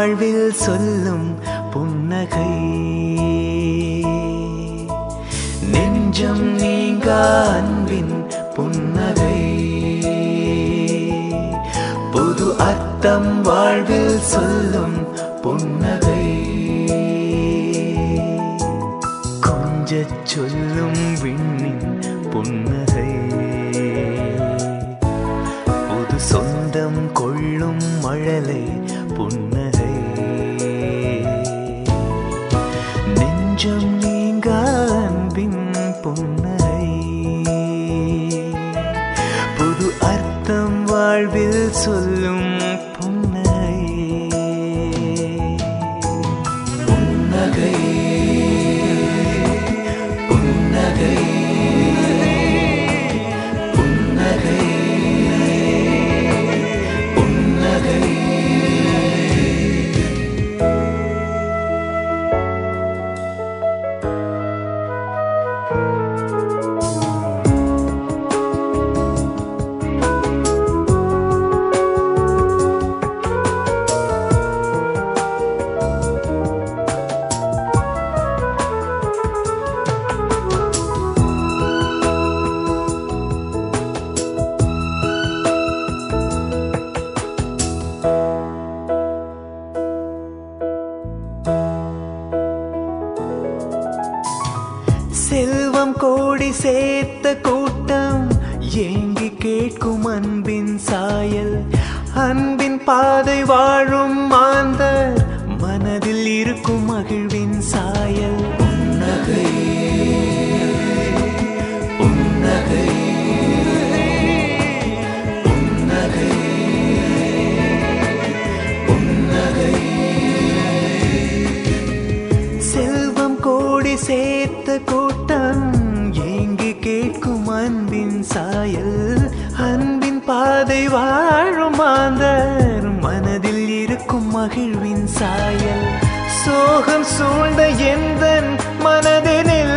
வாழ்வில் சொல்லும் புன்னகை நெஞ்சம் நீங்க அன்பின் புன்னகை புது அர்த்தம் வாழ்வில் சொல்லும் புன்னகை கொஞ்சச் சொல்லும் விண்ணின் புன்னகை புது சொந்தம் கொள்ளும் மழலை புன்னகை நெஞ்சம் நீங்க அன்பின் புன்னகை புது அர்த்தம் வாழ்வில் சொல்லும் புன்னகை புன்னகை புன்னகை புன்னகை புன்னகை செல்வம் கோடி சேர்த்த கூட்டம் ஏங்கி கேட்கும் அன்பின் சாயல் அன்பின் பாதை வாழும் மாந்தர் மனதில் இருக்கும் மகிழ்வின் சாயல் புன்னகை புன்னகை புன்னகை புன்னகை செல்வம் கோடி சேர்த்த கூட்டம் ஏங்கி கேட்கும் அன்பின் சாயல் அன்பின் பாதை வாழும் மாந்தர் மனதில் இருக்கும் மகிழ்வின் சாயல் சோகம் சூழ்ந்த எந்த மனதினில்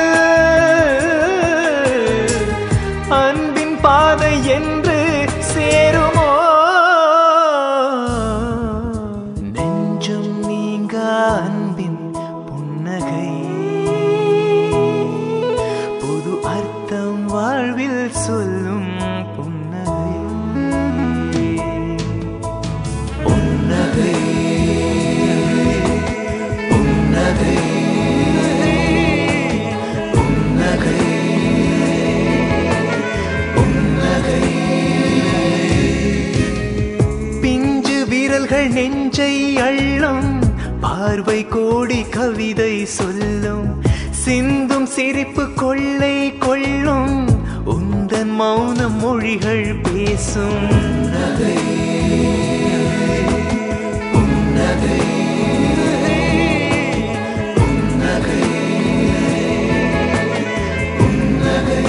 அன்பின் பாதை என்று சேருமோ நெஞ்சம் நீங்க அன்பின் புன்னகை புது அர்த்தம் வாழ்வில் சொல்லும் புன்னகை புன்னகை புன்னகை புன்னகை புன்னகை பிஞ்சு வீரல்கள் நெஞ்சை அள்ளும் பார்வை கோடி கவிதை சொல்லும் சிந்தும் சிரிப்பு கொள்ளை கொள்ளும் உந்தன் மௌனம் மொழிகள் பேசும் நகை புன்னகை புன்னகை புன்னகை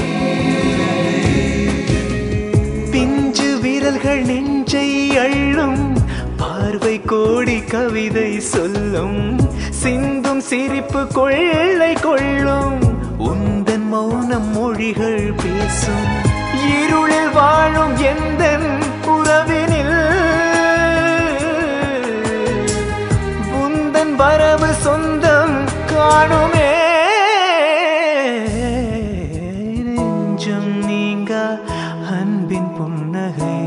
பிஞ்சு விரல்கள் நெஞ்சை அள்ளும் பார்வை கோடி கவிதை சொல்லும் சிந்தும் சிரிப்பு கொள்ளை கொள்ளும் உந்தன் மௌனம் மொழிகள் பேசும் இருளில் வாழும் எந்த உறவினில் உந்தன் வரவு சொந்தம் காணுமே நெஞ்சம் நீங்க அன்பின் புன்னகை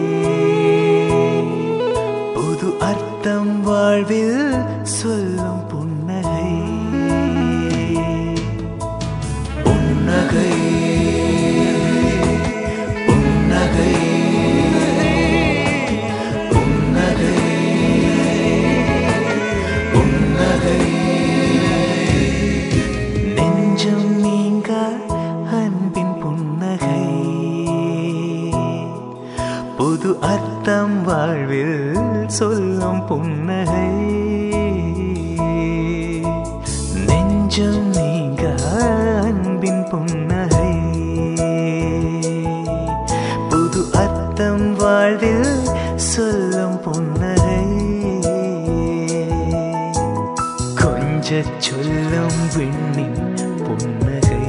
புது அர்த்தம் வாழ்வில் சொல்லும் புன்னகை புன்னகை புன்னகை புன்னகை புன்னகை நெஞ்சம் நீங்க அன்பின் புன்னகை புது அர்த்தம் வாழ்வில் சொல்லும் புன்னகை நெஞ்சம் நீங்க அன்பின் புன்னகை புது அர்த்தம் வாழ்வில் சொல்லும் புன்னகை கொஞ்சச் சொல்லும் விண்ணின் புன்னகை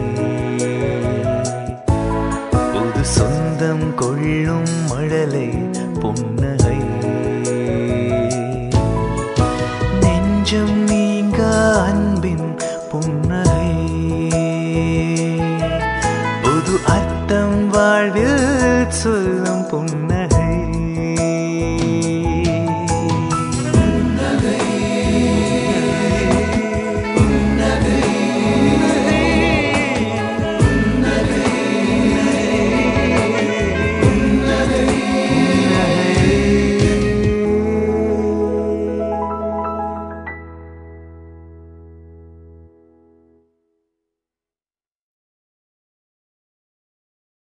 புது சொந்தம் கொள்ளும் மழலை புன்னகை சொல்லும் புன்னகை